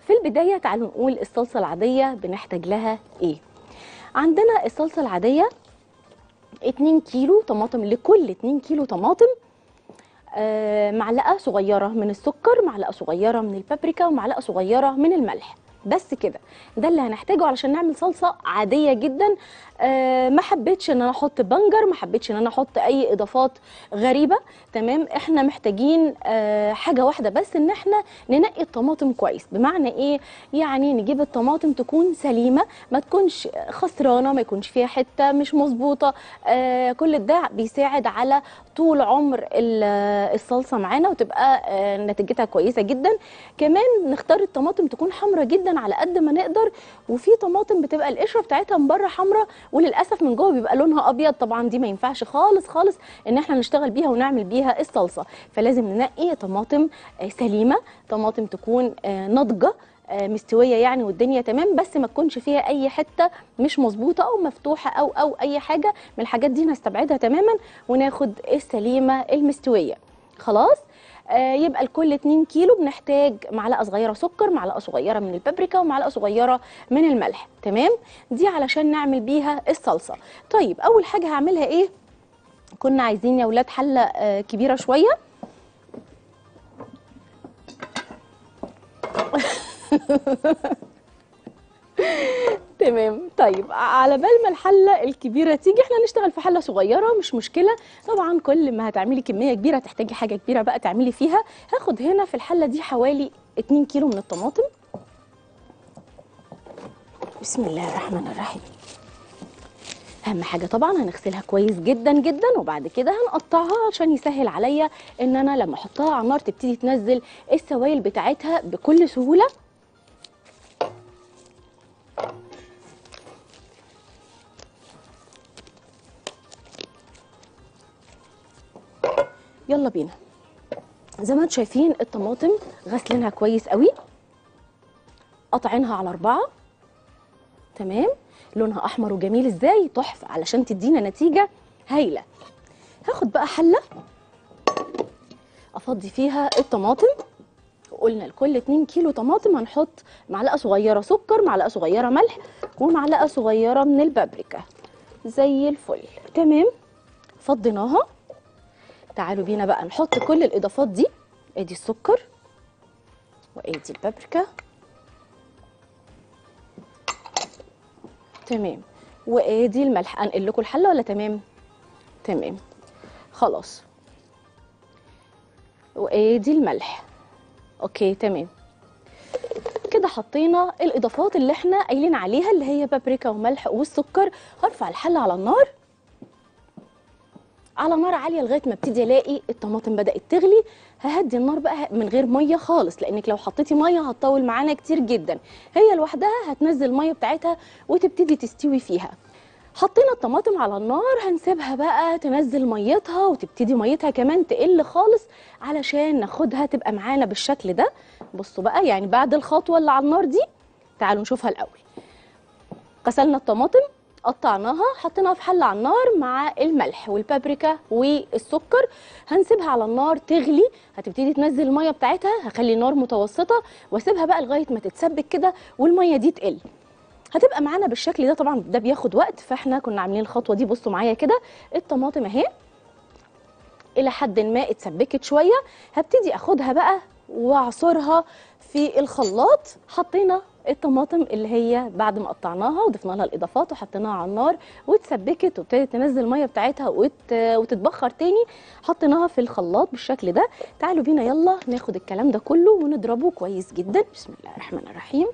في البدايه تعالوا نقول الصلصه العاديه بنحتاج لها ايه عندنا الصلصه العاديه 2 كيلو طماطم لكل 2 كيلو طماطم آه، معلقه صغيره من السكر معلقه صغيره من البابريكا ومعلقه صغيره من الملح بس كده ده اللي هنحتاجه علشان نعمل صلصه عاديه جدا آه ما حبيتش ان انا احط بنجر ما حبيتش ان انا احط اي اضافات غريبه تمام احنا محتاجين آه حاجه واحده بس ان احنا ننقي الطماطم كويس بمعنى ايه يعني نجيب الطماطم تكون سليمه ما تكونش خسرانه ما يكونش فيها حته مش مظبوطه آه كل ده بيساعد على طول عمر ال- الصلصه معانا وتبقى آه نتيجتها كويسه جدا كمان نختار الطماطم تكون حمرا جدا على قد ما نقدر وفي طماطم بتبقى القشره بتاعتها من بره حمرا وللاسف من جوه بيبقى لونها ابيض طبعا دي ما ينفعش خالص خالص ان احنا نشتغل بيها ونعمل بيها الصلصه فلازم ننقي طماطم آه، سليمه طماطم تكون آه، ناضجه آه، مستويه يعني والدنيا تمام بس ما تكونش فيها اي حته مش مظبوطه او مفتوحه او او اي حاجه من الحاجات دي نستبعدها تماما وناخد السليمه المستويه خلاص آه، يبقى لكل 2 كيلو بنحتاج معلقه صغيره سكر معلقه صغيره من البابريكا ومعلقه صغيره من الملح تمام دي علشان نعمل بيها الصلصه طيب اول حاجه هعملها ايه كنا عايزين يا ولاد حله آه، كبيره شويه تمام طيب على بال ما الحله الكبيره تيجي احنا نشتغل في حله صغيره مش مشكله طبعا كل ما هتعملي كميه كبيره تحتاجي حاجه كبيره بقى تعملي فيها هاخد هنا في الحله دي حوالي 2 كيلو من الطماطم بسم الله الرحمن الرحيم اهم حاجه طبعا هنغسلها كويس جدا جدا وبعد كده هنقطعها عشان يسهل عليا ان انا لما احطها على النار تبتدي تنزل السوائل بتاعتها بكل سهوله يلا بينا زي ما انتم شايفين الطماطم غسلينها كويس قوي قطعينها على اربعه تمام لونها احمر وجميل ازاي تحفه علشان تدينا نتيجه هايله هاخد بقى حله افضي فيها الطماطم قلنا لكل 2 كيلو طماطم هنحط معلقه صغيره سكر معلقه صغيره ملح ومعلقه صغيره من البابريكا زي الفل تمام فضيناها تعالوا بينا بقى نحط كل الاضافات دي ادي السكر وادي البابريكا تمام وادي الملح انقل لكم الحله ولا تمام تمام خلاص وادي الملح اوكي تمام كده حطينا الاضافات اللي احنا قايلين عليها اللي هي بابريكا وملح والسكر هرفع الحله على النار على نار عاليه لغايه ما ابتدي الاقي الطماطم بدات تغلي ههدي النار بقى من غير ميه خالص لانك لو حطيتي ميه هتطول معانا كتير جدا هي لوحدها هتنزل الميه بتاعتها وتبتدي تستوي فيها حطينا الطماطم على النار هنسيبها بقى تنزل ميتها وتبتدي ميتها كمان تقل خالص علشان ناخدها تبقى معانا بالشكل ده بصوا بقى يعني بعد الخطوه اللي على النار دي تعالوا نشوفها الاول غسلنا الطماطم قطعناها حطيناها في حله على النار مع الملح والبابريكا والسكر هنسيبها على النار تغلي هتبتدي تنزل الميه بتاعتها هخلي النار متوسطه واسيبها بقى لغايه ما تتسبك كده والميه دي تقل هتبقى معانا بالشكل ده طبعا ده بياخد وقت فاحنا كنا عاملين الخطوه دي بصوا معايا كده الطماطم اهي الى حد ما اتسبكت شويه هبتدي اخدها بقى واعصرها في الخلاط حطينا الطماطم اللي هي بعد ما قطعناها وضفنا لها الاضافات وحطيناها على النار واتسبكت وابتدت تنزل الميه بتاعتها وت... وتتبخر تاني حطيناها في الخلاط بالشكل ده تعالوا بينا يلا ناخد الكلام ده كله ونضربه كويس جدا بسم الله الرحمن الرحيم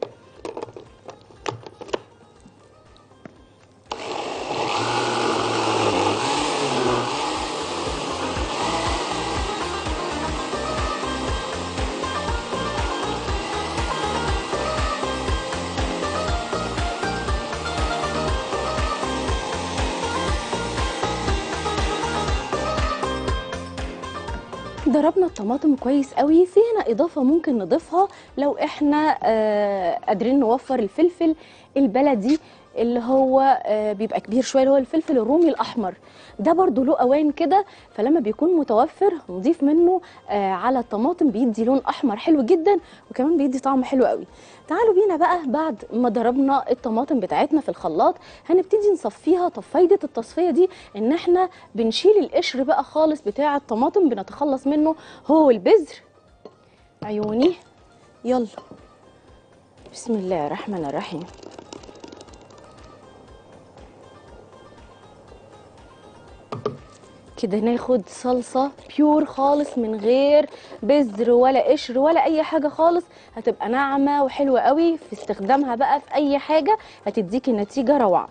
ضربنا الطماطم كويس قوي في هنا اضافه ممكن نضيفها لو احنا آه قادرين نوفر الفلفل البلدي اللي هو آه، بيبقى كبير شويه اللي هو الفلفل الرومي الاحمر ده برضو له اوان كده فلما بيكون متوفر نضيف منه آه، على الطماطم بيدي لون احمر حلو جدا وكمان بيدي طعم حلو قوي تعالوا بينا بقى بعد ما ضربنا الطماطم بتاعتنا في الخلاط هنبتدي نصفيها طب فايده التصفيه دي ان احنا بنشيل القشر بقى خالص بتاع الطماطم بنتخلص منه هو البذر عيوني يلا بسم الله الرحمن الرحيم كده ناخد صلصة بيور خالص من غير بذر ولا قشر ولا أي حاجة خالص هتبقى ناعمة وحلوة قوي في استخدامها بقى في أي حاجة هتديكي نتيجة روعة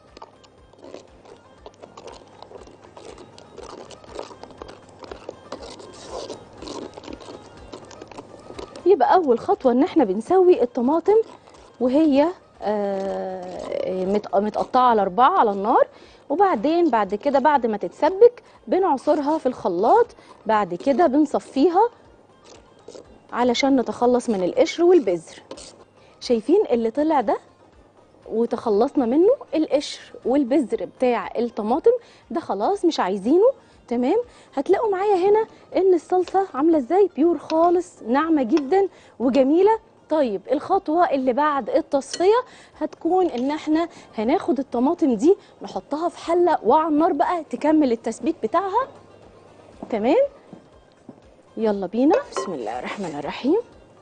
يبقى أول خطوة إن احنا بنسوي الطماطم وهي آه، مت- متقطعة على أربعة على النار وبعدين بعد كده بعد ما تتسبك بنعصرها في الخلاط بعد كده بنصفيها علشان نتخلص من القشر والبذر شايفين اللي طلع ده وتخلصنا منه القشر والبذر بتاع الطماطم ده خلاص مش عايزينه تمام هتلاقوا معايا هنا ان الصلصه عامله ازاي بيور خالص ناعمه جدا وجميله طيب الخطوه اللي بعد التصفيه هتكون ان احنا هناخد الطماطم دي نحطها في حله وعلى النار بقى تكمل التسبيك بتاعها تمام يلا بينا بسم الله الرحمن الرحيم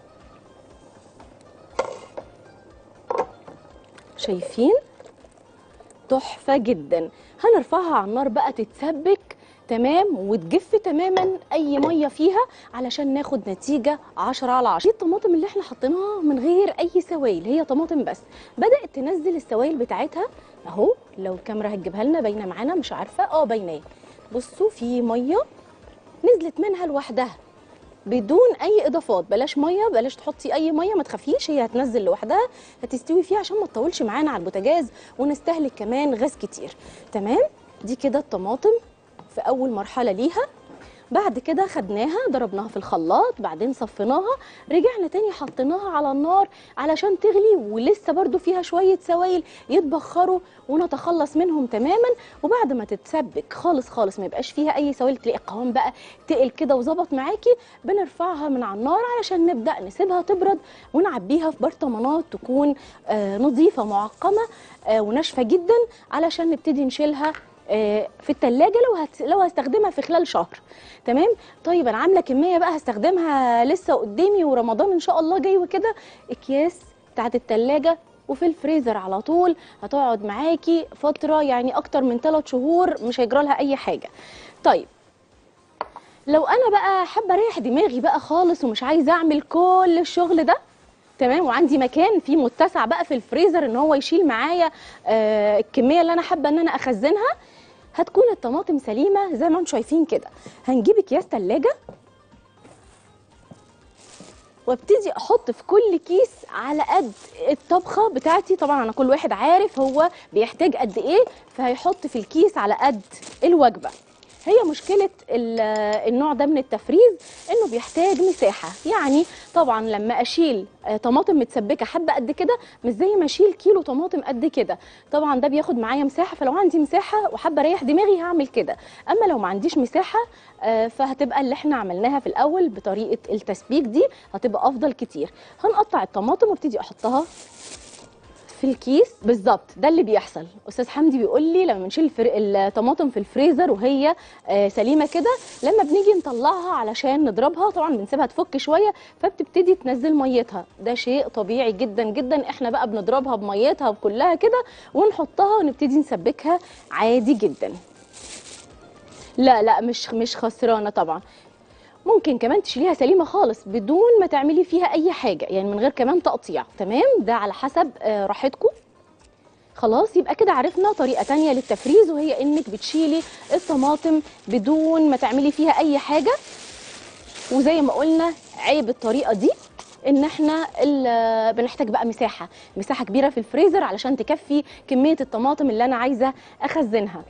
شايفين تحفة جدا هنرفعها على النار بقى تتسبك تمام وتجف تماما اي ميه فيها علشان ناخد نتيجه 10 على 10 دي الطماطم اللي احنا حطيناها من غير اي سوائل هي طماطم بس بدات تنزل السوائل بتاعتها اهو لو الكاميرا هتجيبها لنا باينه معانا مش عارفه اه باينه اهي. بصوا في ميه نزلت منها لوحدها بدون اي اضافات بلاش ميه بلاش تحطي اي ميه ما تخافيش هي هتنزل لوحدها هتستوي فيها عشان ما تطولش معانا على البوتاجاز ونستهلك كمان غاز كتير تمام دي كده الطماطم في اول مرحله ليها بعد كده خدناها ضربناها في الخلاط بعدين صفيناها رجعنا تاني حطيناها على النار علشان تغلي ولسه برضو فيها شوية سوائل يتبخروا ونتخلص منهم تماما وبعد ما تتسبك خالص خالص ما يبقاش فيها اي سوائل تلاقي القوام بقى تقل كده وظبط معاكي بنرفعها من على النار علشان نبدا نسيبها تبرد ونعبيها في برطمانات تكون آه نظيفه معقمه آه وناشفه جدا علشان نبتدي نشيلها آه، في التلاجة لو هت... لو هستخدمها في خلال شهر تمام طيب انا عامله كميه بقى هستخدمها لسه قدامي ورمضان ان شاء الله جاي وكده اكياس بتاعت التلاجة وفي الفريزر على طول هتقعد معاكي فتره يعني اكتر من 3 شهور مش هيجرى لها اي حاجه طيب لو انا بقى حابه اريح دماغي بقى خالص ومش عايزه اعمل كل الشغل ده تمام وعندي مكان فيه متسع بقى في الفريزر ان هو يشيل معايا آه الكميه اللي انا حابه ان انا اخزنها هتكون الطماطم سليمه زي ما انتم شايفين كده هنجيب اكياس تلاجة وابتدي احط في كل كيس على قد الطبخه بتاعتي طبعا انا كل واحد عارف هو بيحتاج قد ايه فهيحط في الكيس على قد الوجبه هي مشكله ال- النوع ده من التفريز انه بيحتاج مساحه يعني طبعا لما اشيل آه، طماطم متسبكه حبه قد كده مش زي ما اشيل كيلو طماطم قد كده طبعا ده بياخد معايا مساحه فلو عندي مساحه وحابه اريح دماغي هعمل كده اما لو ما عنديش مساحه آه، فهتبقى اللي احنا عملناها في الاول بطريقه التسبيك دي هتبقى افضل كتير هنقطع الطماطم وابتدي احطها في الكيس بالظبط ده اللي بيحصل استاذ حمدي بيقول لي لما بنشيل الفر... الطماطم في الفريزر وهي آه سليمه كده لما بنيجي نطلعها علشان نضربها طبعا بنسيبها تفك شويه فبتبتدي تنزل ميتها ده شيء طبيعي جدا جدا احنا بقى بنضربها بميتها بكلها كده ونحطها ونبتدي نسبكها عادي جدا لا لا مش مش خسرانه طبعا ممكن كمان تشيليها سليمه خالص بدون ما تعملي فيها اي حاجه يعني من غير كمان تقطيع تمام ده على حسب آه، راحتكم خلاص يبقى كده عرفنا طريقه تانية للتفريز وهي انك بتشيلي الطماطم بدون ما تعملي فيها اي حاجه وزي ما قلنا عيب الطريقه دي ان احنا ال- بنحتاج بقى مساحه مساحه كبيره في الفريزر علشان تكفي كميه الطماطم اللي انا عايزه اخزنها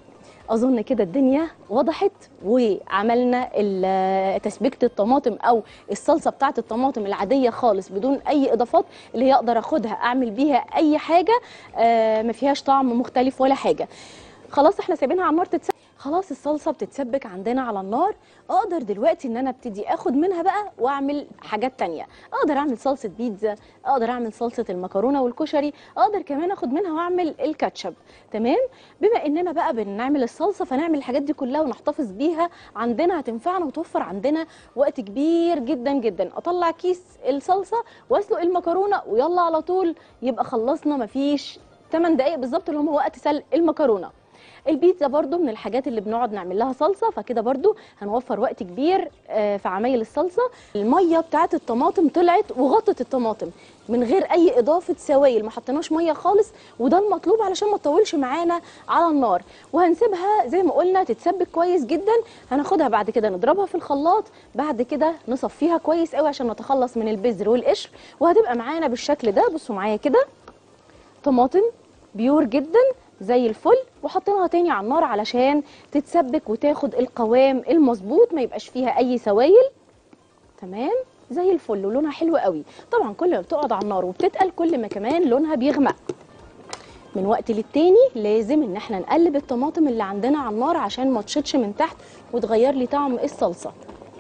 اظن كده الدنيا وضحت وعملنا ال- تسبيكه الطماطم او الصلصه بتاعه الطماطم العاديه خالص بدون اي اضافات اللي هي اقدر اخدها اعمل بيها اي حاجه آه، ما فيهاش طعم مختلف ولا حاجه خلاص احنا سايبينها على النار تتسبك خلاص الصلصه بتتسبك عندنا على النار اقدر دلوقتي ان انا ابتدي اخد منها بقى واعمل حاجات تانية اقدر اعمل صلصه بيتزا اقدر اعمل صلصه المكرونه والكشري اقدر كمان اخد منها واعمل الكاتشب تمام بما اننا بقى بنعمل الصلصه فنعمل الحاجات دي كلها ونحتفظ بيها عندنا هتنفعنا وتوفر عندنا وقت كبير جدا جدا اطلع كيس الصلصه واسلق المكرونه ويلا على طول يبقى خلصنا مفيش 8 دقايق بالظبط اللي هم وقت سلق المكرونه البيتزا برضو من الحاجات اللي بنقعد نعمل لها صلصه فكده برضو هنوفر وقت كبير آه، في عمايل الصلصه الميه بتاعت الطماطم طلعت وغطت الطماطم من غير اي اضافه سوائل ما حطيناش ميه خالص وده المطلوب علشان ما تطولش معانا على النار وهنسيبها زي ما قلنا تتسبك كويس جدا هناخدها بعد كده نضربها في الخلاط بعد كده نصفيها كويس قوي عشان نتخلص من البذر والقشر وهتبقى معانا بالشكل ده بصوا معايا كده طماطم بيور جدا زي الفل وحطيناها تاني على النار علشان تتسبك وتاخد القوام المظبوط ما يبقاش فيها اي سوائل تمام زي الفل ولونها حلو قوي طبعا كل ما بتقعد على النار وبتتقل كل ما كمان لونها بيغمق من وقت للتاني لازم ان احنا نقلب الطماطم اللي عندنا على النار عشان ما تشطش من تحت وتغير لي طعم الصلصه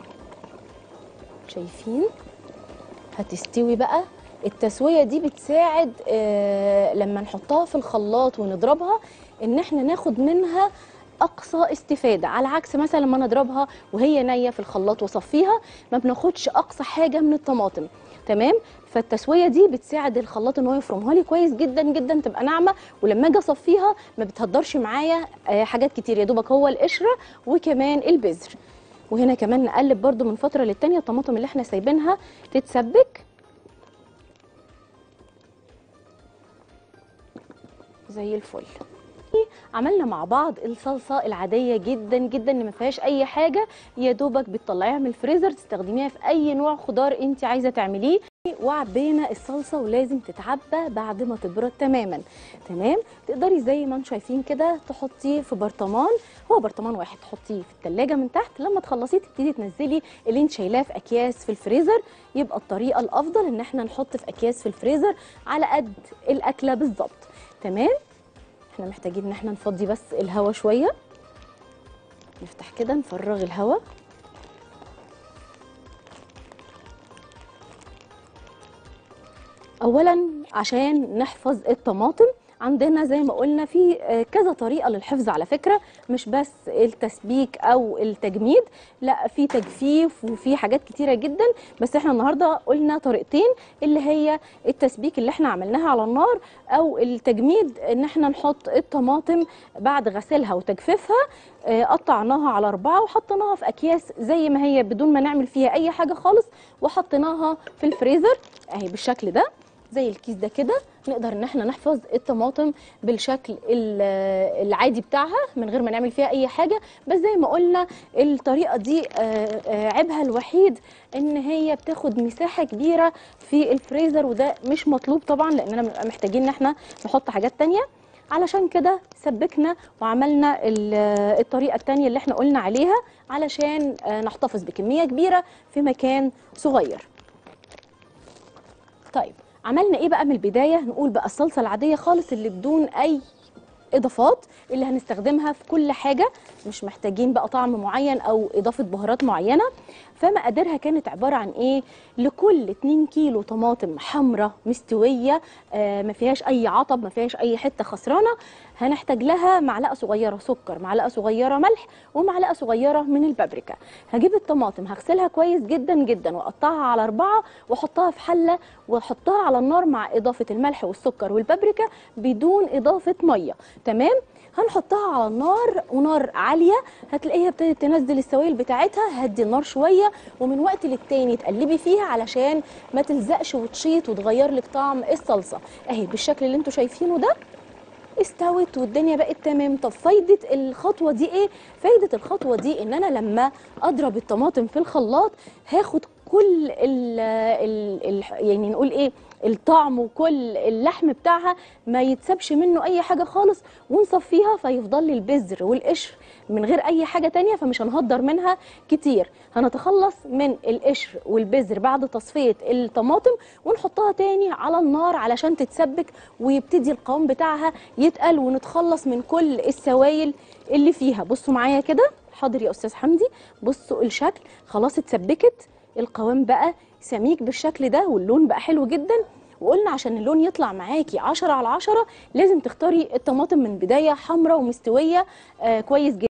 شايفين هتستوي بقى التسويه دي بتساعد آه لما نحطها في الخلاط ونضربها ان احنا ناخد منها اقصى استفاده على عكس مثلا لما نضربها وهي نيه في الخلاط واصفيها ما بناخدش اقصى حاجه من الطماطم تمام فالتسويه دي بتساعد الخلاط ان هو يفرمها لي كويس جدا جدا تبقى ناعمه ولما اجي اصفيها ما بتهدرش معايا آه حاجات كتير يا دوبك هو القشره وكمان البذر وهنا كمان نقلب برده من فتره للتانيه الطماطم اللي احنا سايبينها تتسبك زي الفل عملنا مع بعض الصلصه العاديه جدا جدا اللي ما فيهاش اي حاجه يا دوبك بتطلعيها من الفريزر تستخدميها في اي نوع خضار انت عايزه تعمليه وعبينا الصلصه ولازم تتعبى بعد ما تبرد تماما تمام تقدري زي ما انتم شايفين كده تحطيه في برطمان هو برطمان واحد تحطيه في التلاجة من تحت لما تخلصيه تبتدي تنزلي اللي انت شايلاه في اكياس في الفريزر يبقى الطريقه الافضل ان احنا نحط في اكياس في الفريزر على قد الاكله بالظبط تمام احنا محتاجين ان احنا نفضي بس الهواء شويه نفتح كده نفرغ الهواء اولا عشان نحفظ الطماطم عندنا زي ما قلنا في آه، كذا طريقه للحفظ على فكره مش بس التسبيك او التجميد لا في تجفيف وفي حاجات كتيره جدا بس احنا النهارده قلنا طريقتين اللي هي التسبيك اللي احنا عملناها على النار او التجميد ان احنا نحط الطماطم بعد غسلها وتجفيفها آه، قطعناها على أربعة وحطيناها في أكياس زي ما هي بدون ما نعمل فيها أي حاجة خالص وحطيناها في الفريزر أهي بالشكل ده زي الكيس ده كده نقدر ان احنا نحفظ الطماطم بالشكل ال- العادي بتاعها من غير ما نعمل فيها اي حاجه بس زي ما قلنا الطريقه دي آه، آه، عيبها الوحيد ان هي بتاخد مساحه كبيره في الفريزر وده مش مطلوب طبعا لاننا بنبقى محتاجين ان احنا نحط حاجات تانية علشان كده سبكنا وعملنا ال- الطريقه التانية اللي احنا قلنا عليها علشان آه، نحتفظ بكميه كبيره في مكان صغير طيب عملنا ايه بقى من البدايه نقول بقى الصلصه العاديه خالص اللي بدون اي اضافات اللي هنستخدمها في كل حاجه مش محتاجين بقى طعم معين او اضافه بهارات معينه فمقاديرها كانت عباره عن ايه لكل 2 كيلو طماطم حمراء مستويه آه ما فيهاش اي عطب ما فيهاش اي حته خسرانه هنحتاج لها معلقه صغيره سكر معلقه صغيره ملح ومعلقه صغيره من البابريكا هجيب الطماطم هغسلها كويس جدا جدا واقطعها على اربعه واحطها في حله واحطها على النار مع اضافه الملح والسكر والبابريكا بدون اضافه ميه تمام هنحطها على النار ونار عاليه هتلاقيها ابتدت تنزل السوائل بتاعتها هدي النار شويه ومن وقت للتاني تقلبي فيها علشان ما تلزقش وتشيط وتغير لك طعم الصلصه اهي بالشكل اللي انتوا شايفينه ده استوت والدنيا بقت تمام طب فايده الخطوه دي ايه فايده الخطوه دي ان انا لما اضرب الطماطم في الخلاط هاخد كل ال ال ال يعني نقول ايه الطعم وكل اللحم بتاعها ما يتسابش منه اي حاجه خالص ونصفيها فيفضل لي البذر والقشر من غير اي حاجه تانية فمش هنهدر منها كتير هنتخلص من القشر والبذر بعد تصفيه الطماطم ونحطها تاني على النار علشان تتسبك ويبتدي القوام بتاعها يتقل ونتخلص من كل السوائل اللي فيها بصوا معايا كده حاضر يا استاذ حمدي بصوا الشكل خلاص اتسبكت القوام بقى سميك بالشكل ده واللون بقى حلو جدا وقلنا عشان اللون يطلع معاكي 10 على 10 لازم تختاري الطماطم من بدايه حمراء ومستويه آه كويس جدا